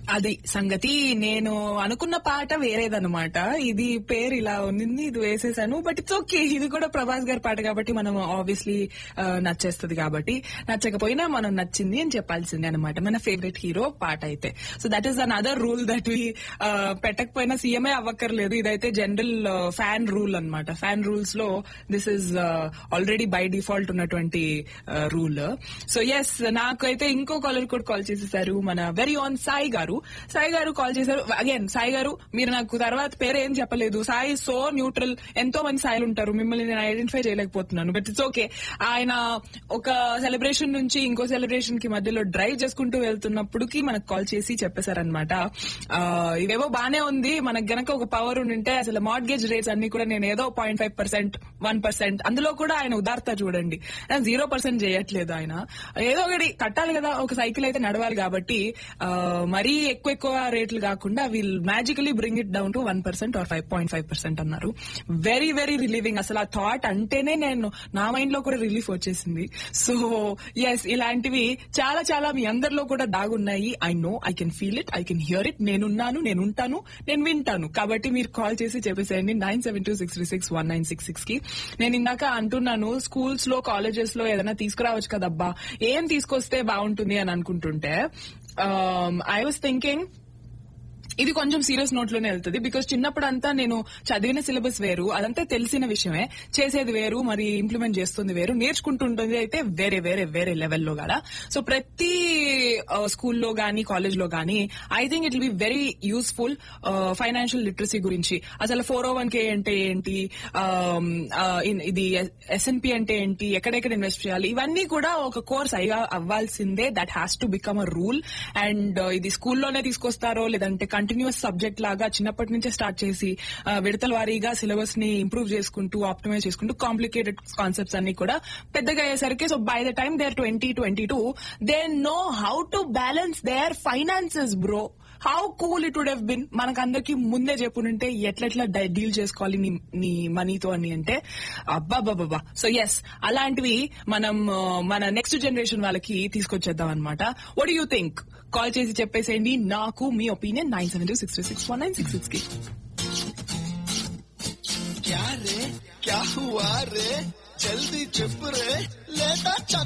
అది సంగతి నేను అనుకున్న పాట వేరేదన్నమాట ఇది పేరు ఇలా ఉంది ఇది వేసేసాను బట్ ఇట్స్ ఓకే ఇది కూడా ప్రభాస్ గారి పాట కాబట్టి మనం ఆబ్వియస్లీ నచ్చేస్తుంది కాబట్టి నచ్చకపోయినా మనం నచ్చింది అని చెప్పాల్సిందే అనమాట మన ఫేవరెట్ హీరో పాట అయితే so that is an other rule that we పెట్టకపోయినా సీఎంఏ అవ్వక్కర్లేదు ఇదైతే జనరల్ ఫ్యాన్ రూల్ అన్నమాట ఫ్యాన్ రూల్స్ లో this is already by default ఉన్నటువంటి రూల్ సో ఎస్ నాకైతే ఇంకో కాలర్ కూడా కాల్ చేసేసారు మన వెరీ ఆన్ సాయి గారు సాయి గారు కాల్ చేశారు అగైన్ సాయి గారు మీరు నాకు తర్వాత పేరు ఏం చెప్పలేదు సాయి సో న్యూట్రల్ ఎంతో మంది సాయిలు ఉంటారు మిమ్మల్ని నేను ఐడెంటిఫై చేయలేకపోతున్నాను బట్ ఇట్స్ ఓకే ఆయన ఒక సెలబ్రేషన్ నుంచి ఇంకో సెలబ్రేషన్ కి మధ్యలో డ్రైవ్ చేసుకుంటూ వెళ్తున్నప్పటికి మనకు కాల్ చేసి చెప్పేశారనమాట ఇదేవో బానే ఉంది మనకు గనక ఒక పవర్ ఉంటే అసలు మార్గేజ్ రేట్స్ అన్ని కూడా నేను ఏదో point five percent one percent అందులో కూడా ఆయన ఉదార్త చూడండి జీరో పర్సెంట్ చేయట్లేదు ఆయన ఏదో ఒకటి కట్టాలి కదా ఒక సైకిల్ అయితే నడవాలి కాబట్టి ఆ, మరీ ఎక్కువ ఎక్కువ రేట్లు కాకుండా we'll magically bring it down to one percent or five point five percent అన్నారు వెరీ వెరీ రిలీవింగ్ అసలు ఆ థాట్ అంటేనే నేను నా మైండ్ లో కూడా రిలీఫ్ వచ్చేసింది సో ఎస్ ఇలాంటివి చాలా చాలా మీ అందరిలో కూడా దాగున్నాయి I know I can feel it I can hear it నేనున్నాను నేను ఉంటాను నేను వింటాను కాబట్టి మీరు కాల్ చేసి చెప్పేసేయండి nine seven two six three six one nine six six కి నేను ఇందాక అంటున్నాను స్కూల్స్ లో కాలేజెస్ లో ఏదైనా తీసుకురావచ్చు కదబ్బా ఏం తీసుకొస్తే బాగుంటుంది అని అనుకుంటుంటే ఐ వాస్ థింకింగ్ ఇది కొంచెం సీరియస్ నోట్ లోనే వెళ్తుంది బికాస్ చిన్నప్పుడు అంతా నేను చదివిన సిలబస్ వేరు అదంతా తెలిసిన విషయమే చేసేది వేరు మరి ఇంప్లిమెంట్ చేస్తుంది వేరు నేర్చుకుంటుంటుంది అయితే వేరే వేరే వేరే లెవెల్లో కదా సో ప్రతి స్కూల్లో గానీ కాలేజ్ లో గానీ I think it will be very useful financial literacy గురించి అసలు ఫోర్ ఓ వన్ కే అంటే ఏంటి um, uh, in- ఇది ఎస్ఎన్పి అంటే ఏంటి ఎక్కడెక్కడ ఇన్వెస్ట్ చేయాలి ఇవన్నీ కూడా ఒక కోర్స్ అయ్యా అవ్వాల్సిందే that has to become a rule and ఇది స్కూల్లోనే తీసుకొస్తారో లేదంటే కంటిన్యూస్ సబ్జెక్ట్ లాగా చిన్నప్పటి నుంచే స్టార్ట్ చేసి ఆ, విడతల వారీగా సిలబస్ ని ఇంప్రూవ్ చేసుకుంటూ ఆప్టిమైజ్ చేసుకుంటూ కాంప్లికేటెడ్ కాన్సెప్ట్స్ అన్ని కూడా పెద్దగా అయ్యేసరికి so by the time they're twenty twenty two they know how to balance their finances bro how cool it would have been మనకందరికి ముందే చెప్పుంటే ఎట్లెట్లా డీల్ చేసుకోవాలి నీ నీ మనీతో అని అంటే అబ్బాబాబా సో ఎస్ అలాంటివి మనం ఆ, మన నెక్స్ట్ జనరేషన్ వాళ్ళకి తీసుకొచ్చేద్దాం అనమాట వడ్ యూ థింక్ కాల్ చేసి చెప్పేసేయండి నాకు మీ opinion nine seven two six six one nine six six కి क्या रे क्या हुआ रे जल्दी चुप रे लेटा